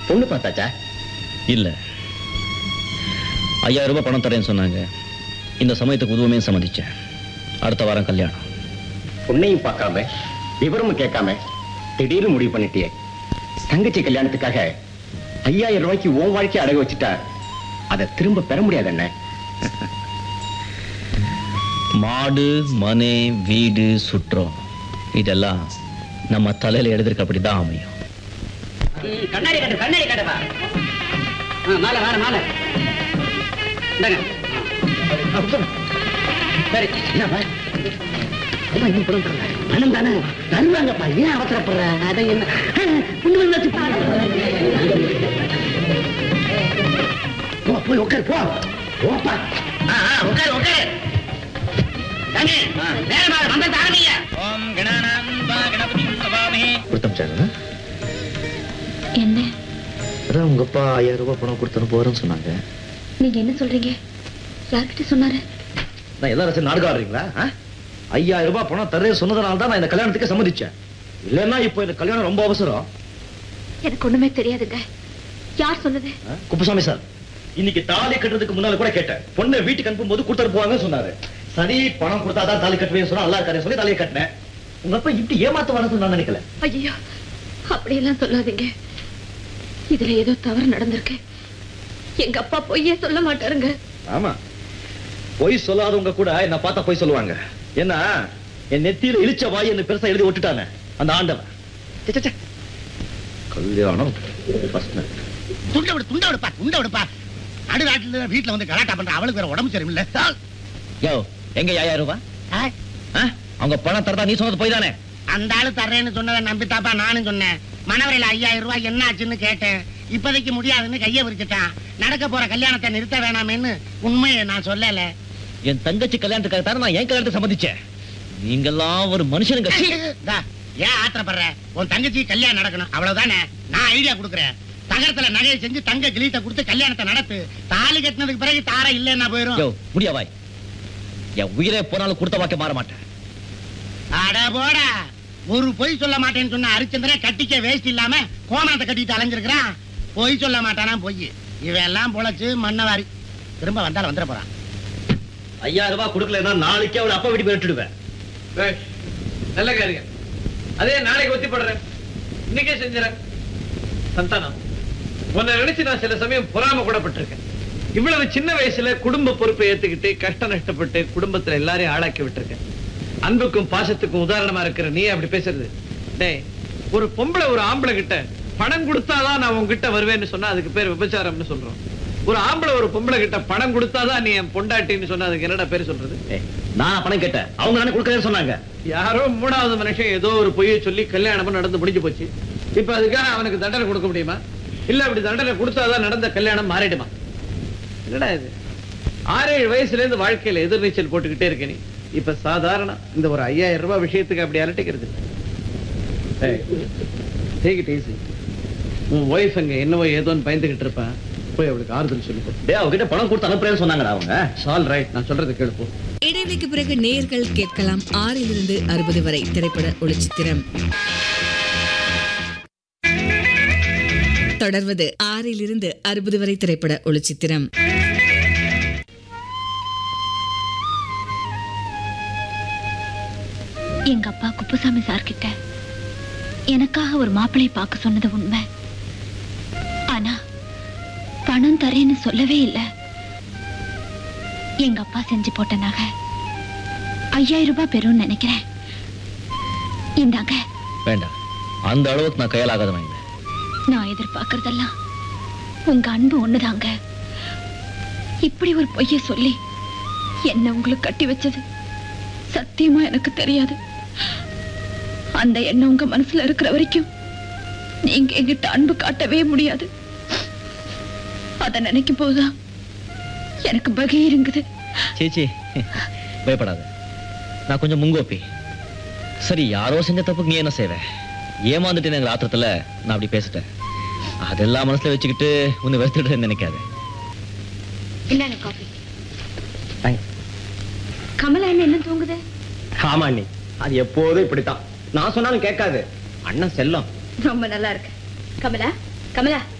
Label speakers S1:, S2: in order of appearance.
S1: பொண்ணு பார்த்தாச்சா
S2: இல்ல ஐயாயிரம் ரூபாய் பணம் தரேன்னு சொன்னாங்க இந்த சமயத்துக்கு உதவுமே சம்மதிச்சேன் அடுத்த வாரம் கல்யாணம்
S1: பொண்ணையும் பார்க்காம விவரமும் கேட்காம திடீர்னு முடிவு பண்ணிட்டியே தங்கச்சி கல்யாணத்துக்காக ஐயாயிரம் ரூபாய்க்கு உன் வாழ்க்கையை அடகு வச்சுட்டா அதை திரும்ப பெற முடியாது என்ன
S2: மாடு மனை வீடு சுற்றம் இதெல்லாம் நம்ம தலையில எழுதிருக்க அப்படிதான் அமையும்
S3: கண்ணாடி கட்டு கண்ணாடி கட்டுப்பா மாலை மாலை மாலை இந்தாங்க சரி என்னப்பா அம்மா, இன்னும் பணம் தரல. பணம் தானே தருவாங்கப்பா ஏன் அவசரப்படுற அதை என்ன கொண்டு வந்து வச்சு பாரு. போ போய் உட்காரு போ போப்பா ஆ, ஆ, உட்காரு உட்காரு தம்பி, நேரமா மந்திரத்தை ஆரம்பிங்க
S2: கொடுத்தமிச்சாங்க
S4: என்ன
S2: அதான் உங்க அப்பா ஐயாயிரம் ரூபாய் பணம் கொடுத்தனு போறேன்னு சொன்னாங்க
S4: நீங்க என்ன சொல்றீங்க யார்கிட்ட சொன்னாரு
S2: நான் எல்லாரும் சேர்ந்து நாடகம் ஆடுறீங்களா ஆ? ஐயாயிரம் ரூபாய் பணம் தரேன் சொன்னதுனால தான் நான் இந்த கல்யாணத்துக்கு சம்மதிச்சேன் இல்லைன்னா இப்போ இந்த கல்யாணம் ரொம்ப அவசரம்
S4: எனக்கு ஒண்ணுமே தெரியாதுங்க யார் சொன்னது
S2: ஆ? குப்புசாமி சார் இன்னைக்கு தாலி கட்டுறதுக்கு முன்னால கூட கேட்டேன் பொண்ணை வீட்டுக்கு அனுப்பும் போது கொடுத்துட்டு போவாங்கன்னு சொன்னாரு சரி பணம் கொடுத்தாதான் தாலி கட்டுவேன்னு சொன்னா நல்லா இருக்காரு சொல்லி தாலியை கட்டினேன் உங்க அப்பா இப்படி ஏமாத்த வரதுன்னு நான் நினைக்கல
S4: ஐயோ அப்படியெல்லாம் சொல்லாதீங்க இதுல ஏதோ தவறு நடந்திருக்கு எங்க அப்பா பொய்யே சொல்ல மாட்டாருங்க
S2: ஆமா பொய் சொல்லாதவங்க கூட என்ன பார்த்தா பொய் சொல்லுவாங்க ஏன்னா என் நெத்தியில இழிச்ச வாய் என்ன பெருசா எழுதி விட்டுட்டானே அந்த ஆண்டவன் ச்சே, ச்சே, ச்சே. கல்யாணம் first night.
S3: துண்டை விடு துண்டை விடுப்பா துண்டை விடுப்பா நடுநாட்டுல வீட்டுல வந்து கலாட்டா பண்ற அவளுக்கு வேற உடம்பு சரியில்லை
S2: யோ எங்க ஐயாயிரம் ரூபாய்
S3: ஆ,
S2: ஆ? அவங்க பணம் தரதா நீ சொன்னது போய் தானே
S3: அந்த ஆளு தர்றேன்னு சொன்னதை நம்பித்தாப்பா நானும் சொன்னேன் மணவரையில ஐயாயிரம் ரூபாய் என்ன ஆச்சுன்னு கேட்டேன் இப்போதைக்கு முடியாதுன்னு கையை விரிச்சிட்டான் நடக்க போற கல்யாணத்தை நிறுத்த வேணாமேன்னு உண்மையை நான் சொல்லல
S2: என் தங்கச்சி கல்யாணத்துக்காக தானே நான் என் கல்யாணத்தை சம்மதிச்சேன் நீங்கெல்லாம் ஒரு மனுஷனுங்க சீ!
S3: தா, ஏன் ஆத்திரப்படுற உன் தங்கச்சி கல்யாணம் நடக்கணும் அவ்வளவுதானே நான் ஐடியா கொடுக்குறேன் தகரத்துல நகையை செஞ்சு தங்க கிளீட்ட கொடுத்து கல்யாணத்தை நடத்து தாலி கட்டினதுக்கு பிறகு தார இல்லைன்னா போயிரும்
S2: யோ முடியாவாய் என் உயிரே போனாலும் கொடுத்த வாக்க மாற மாட்டேன்
S3: அட போடா ஒரு பொய் சொல்ல மாட்டேன்னு சொன்ன ஹரிச்சந்திரே கட்டிக்க வேஸ்ட் இல்லாம கோமணத்தை கட்டிட்டு அலைஞ்சிருக்கிறான் பொய் சொல்ல மாட்டானா பொய் இவன் எல்லாம் பொழைச்சு மண்ணவாரி திரும்ப வந்தாலும் வந்துட போறான்
S2: ஐயாயிரம் ரூபாய் கொடுக்கலன்னா நாளைக்கே அவளை அப்பா வீட்டுக்கு விட்டுடுவேன்
S5: பேஷ். நல்ல காரியம் அதே நாளைக்கு ஒத்திப்படுறேன் இன்னைக்கே செஞ்சுறேன் சந்தானம் உன்னை நினைச்சு நான் சில சமயம் பொறாம கூடப்பட்டிருக்கேன் இவ்வளவு சின்ன வயசுல குடும்ப பொறுப்பை ஏத்துக்கிட்டு கஷ்ட நஷ்டப்பட்டு குடும்பத்துல எல்லாரையும் ஆளாக்கி விட்டிருக்கேன் அன்புக்கும் பாசத்துக்கும் உதாரணமா இருக்கிற நீ அப்படி பேசுறது டேய் ஒரு பொம்பளை ஒரு ஆம்பளை கிட்ட பணம் கொடுத்தாதான் நான் உன்கிட்ட வருவேன்னு சொன்னா அதுக்கு பேர் விபச்சாரம்னு சொல்றோம் ஒரு ஆம்பளை ஒரு பொம்பளை கிட்ட பணம் கொடுத்தாதான் நீ என் பொண்டாட்டின்னு சொன்னா அதுக்கு என்னடா பேர் சொல்றது
S2: ஏய், நான் பணம் கேட்டேன் அவங்க தானே கொடுக்கறேன்னு சொன்னாங்க
S5: யாரோ மூணாவது மனுஷன் ஏதோ ஒரு பொய்யை சொல்லி கல்யாணமும் நடந்து முடிஞ்சு போச்சு இப்ப அதுக்காக அவனுக்கு தண்டனை கொடுக்க முடியுமா இல்ல அப்படி தண்டனை கொடுத்தாதான் நடந்த கல்யாணம் மாறிடுமா என்னடா இது ஆறேழு வயசுல இருந்து வாழ்க்கையில எதிர்நீச்சல் போட்டுக்கிட்டே இருக்க நீ இப்ப சாதாரண இந்த ஒரு ஐயாயிரம் ரூபாய் விஷயத்துக்கு அப்படி அரட்டிக்கிறது டேக் இட் ஈஸி உன் ஒய்ஃப் அங்க என்னவோ ஏதோன்னு பயந்துகிட்டு இருப்பான் போய் அவளுக்கு ஆறுதல் சொல்லி போ
S2: டேய் அவகிட்ட பணம் கொடுத்து அனுப்புறேன்னு சொன்னாங்கடா அவங்க
S5: ஆல் ரைட் நான் சொல்றது கேளு போ
S6: இடைவெளிக்கு பிறகு நேர்கள் கேட்கலாம் ஆறிலிருந்து அறுபது வரை திரைப்பட ஒளிச்சித்திரம் தொடர்வது ஆறிலிருந்து அறுபது வரை திரைப்பட ஒளிச்சித்திரம்
S4: எங்க அப்பா குப்புசாமி சார் கிட்ட எனக்காக ஒரு மாப்பிள்ளை பார்க்க சொன்னது உண்மை ஆனா பணம் தரேன்னு சொல்லவே இல்லை எங்க அப்பா செஞ்சு போட்ட நகை ஐயாயிரம் ரூபாய் பெறும்னு நினைக்கிறேன் இந்தாங்க
S2: வேண்டாம் அந்த அளவுக்கு நான் கையாலாகாத இல்லை
S4: நான் எதிர்பார்க்கறதெல்லாம் உங்க அன்பு ஒண்ணுதாங்க இப்படி ஒரு பொய்ய சொல்லி என்ன உங்களுக்கு கட்டி வச்சது சத்தியமா எனக்கு தெரியாது அந்த எண்ணம் உங்க மனசுல இருக்கிற வரைக்கும் நீங்க என்கிட்ட அன்பு காட்டவே முடியாது அத நினைக்கும் போதுதான் எனக்கு பகீருங்குது
S2: சேச்சி பயப்படாத நான் கொஞ்சம் முங்கோப்பி சரி யாரோ செஞ்ச தப்புக்கு நீ என்ன செய்வ ஏமாந்துட்டேங்கிற ஆத்திரத்துல நான் அப்படி பேசிட்டேன் அதெல்லாம் மனசுல வச்சுக்கிட்டு உன்னை வெறுத்துட்டு நினைக்காத
S4: இல்லங்க காஃபி
S1: தேங்க்ஸ்
S4: கமலா என்ன என்ன தூங்குது
S1: ஆமா அண்ணி அது எப்போதும் இப்படித்தான் நான் சொன்னாலும் கேட்காது அண்ணன் செல்லம்
S4: ரொம்ப நல்லா இருக்கு கமலா கமலா